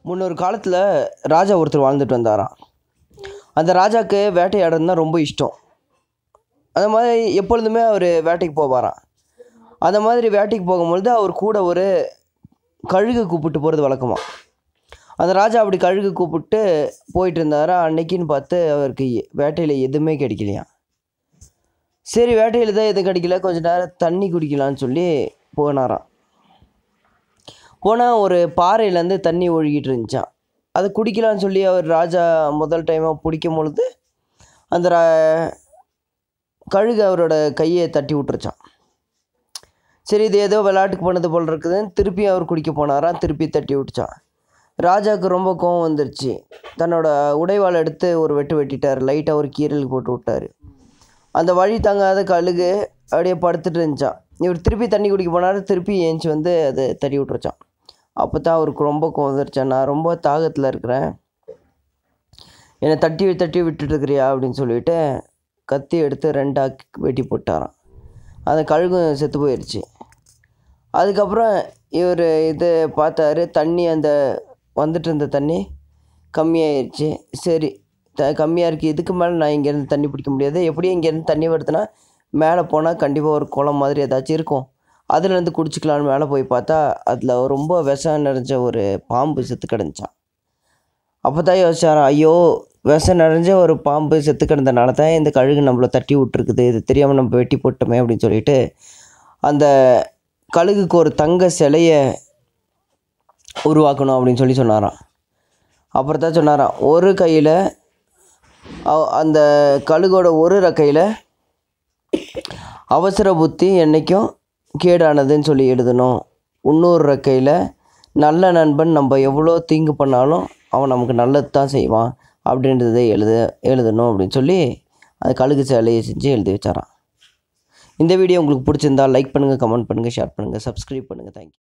முன்னொரு காலத்தில் ராஜா ஒருத்தர் வாழ்ந்துட்டு வந்தாராம் அந்த ராஜாவுக்கு வேட்டையாடுறதுனா ரொம்ப இஷ்டம் அந்த மாதிரி எப்பொழுதுமே அவர் வேட்டைக்கு போவாராம் அந்த மாதிரி வேட்டைக்கு போகும்பொழுது அவர் கூட ஒரு கழுகு கூப்பிட்டு போகிறது வழக்கமா அந்த ராஜா அப்படி கழுகு கூப்பிட்டு போயிட்டு இருந்தாரா அன்னைக்குன்னு பார்த்து அவருக்கு வேட்டையில் எதுவுமே கிடைக்கலையாம் சரி வேட்டையில் தான் எதுவும் கிடைக்கல கொஞ்ச நேரம் தண்ணி குடிக்கலான்னு சொல்லி போனாராம் போனால் ஒரு பாறையிலேருந்து தண்ணி ஒழுகிட்டு இருந்துச்சான் அதை குடிக்கலான்னு சொல்லி அவர் ராஜா முதல் டைமாக பிடிக்கும் பொழுது அந்த ரா- கழுகு அவரோட கையை தட்டி விட்டுருச்சான் சரி இது ஏதோ விளையாட்டுக்கு பண்ணது போல் இருக்குதுன்னு திருப்பி அவர் குடிக்க போனாராம் திருப்பி தட்டி விட்டுச்சான் ராஜாவுக்கு ரொம்ப கோவம் வந்துருச்சு தன்னோட உடைவாள் எடுத்து ஒரு வெட்டு வெட்டிட்டார் லைட்டாக ஒரு கீரலுக்கு போட்டு விட்டார் அந்த வழி தாங்காத கழுகு அப்படியே படுத்துட்டு இருந்துச்சான் இவர் திருப்பி தண்ணி குடிக்க போனார் திருப்பி ஏஞ்சி வந்து அதை தட்டி விட்டுருச்சான் அப்போ தான் அவருக்கு ரொம்ப கோவம் வந்துருச்சான் நான் ரொம்ப தாகத்தில் இருக்கிறேன் என்னை தட்டி தட்டி விட்டுட்டு இருக்கிறியா அப்படின்னு சொல்லிட்டு கத்தி எடுத்து ரெண்டாக வெட்டி போட்டாராம் அந்த கழுகும் செத்து போயிடுச்சு அதுக்கப்புறம் இவர் இது பார்த்தாரு தண்ணி அந்த வந்துட்டு இருந்த தண்ணி கம்மியாயிருச்சு சரி த கம்மியாக இருக்குது இதுக்கு மேலே நான் இங்கேருந்து தண்ணி பிடிக்க முடியாது எப்படியும் இங்கேருந்து தண்ணி வருதுன்னா மேலே போனால் கண்டிப்பாக ஒரு குளம் மாதிரி ஏதாச்சும் இருக்கும் அதுலேருந்து குடிச்சிக்கலான்னு மேலே போய் பார்த்தா அதில் ரொம்ப விஷம் நிறைஞ்ச ஒரு பாம்பு செத்து கிடந்துச்சான் அப்போ தான் யோசிச்சாராம் ஐயோ விஷம் நிறைஞ்ச ஒரு பாம்பு செத்து கிடந்தனால தான் இந்த கழுகு நம்மளை தட்டி விட்டுருக்குது இது தெரியாமல் நம்ம வெட்டி போட்டோமே அப்படின்னு சொல்லிட்டு அந்த கழுகுக்கு ஒரு தங்க சிலையை உருவாக்கணும் அப்படின்னு சொல்லி சொன்னாராம் அப்புறம் தான் சொன்னாராம் ஒரு கையில் அந்த கழுகோட ஒரு கையில் அவசர புத்தி என்றைக்கும் கேடானதுன்னு சொல்லி எழுதணும் இன்னொரு ரெக்கையில் நல்ல நண்பன் நம்ம எவ்வளோ தீங்கு பண்ணாலும் அவன் நமக்கு நல்லது தான் செய்வான் அப்படின்றத எழுத எழுதணும் அப்படின்னு சொல்லி அந்த கழுகு சேலையை செஞ்சு எழுதி வச்சாராம் இந்த வீடியோ உங்களுக்கு பிடிச்சிருந்தா லைக் பண்ணுங்கள் கமெண்ட் பண்ணுங்கள் ஷேர் பண்ணுங்கள் சப்ஸ்கிரைப் பண்ணுங்கள் தேங்க்யூ